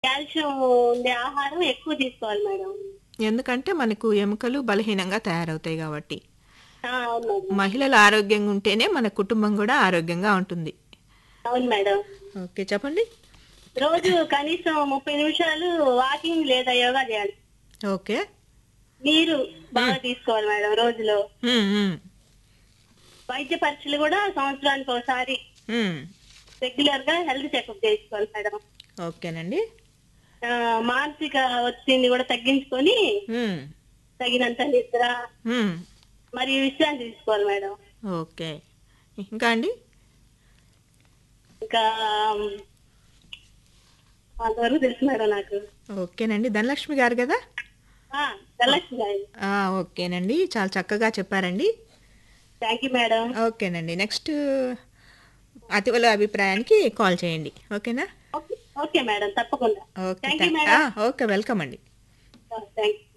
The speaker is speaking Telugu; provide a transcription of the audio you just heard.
కాల్షియం ఉండే ఆహారం ఎక్కువ తీసుకోవాలి మేడం ఎందుకంటే మనకు ఎముకలు బలహీనంగా తయారవుతాయి కాబట్టి ఆ, అవును మేడం మహిళలు ఆరోగ్యంగా ఉంటేనే మన కుటుంబం కూడా ఆరోగ్యంగా ఉంటుంది అవును మేడం ఓకే చెప్పండి రోజు కనీసం ముప్పై నిమిషాలు వాకింగ్ లేదా యోగా చేయాలి ఓకే నీరు బాగా తీసుకోవాలి మేడం రోజులో ఉమ్, ఉమ్, వైద్య పరీక్షలు కూడా సంవత్సరానికి ఒకసారి ఉమ్. రెగ్యులర్ గా హెల్త్ చెకప్ చేసుకోవాలి మేడం ఓకేనండి ఆ, మానసిక ఒత్తిడిని కూడా తగ్గించుకొని ఉమ్, తగినంత నిద్ర ఉమ్. మరియు విశ్రాంతి తీసుకోవాలి మేడం ఓకే ఇంకా అండి ఇంకా అంతవరకు తెలుసు మేడం నాకు ఓకేనండి ధనలక్ష్మి గారు కదా తెల్లక్ష్మి గారు ఆ, ఓకేనండి చాలా చక్కగా చెప్పారండి థ్యాంక్ యూ మేడం ఓకేనండి నెక్స్ట్ అతివల అభిప్రాయానికి కాల్ చేయండి ఓకేనా ఓకే ఓకే మేడం తప్పకుండా okay thank you thank- madam ఆ, ఓకే వెల్కమ్ అండి థ్యాంక్ యూ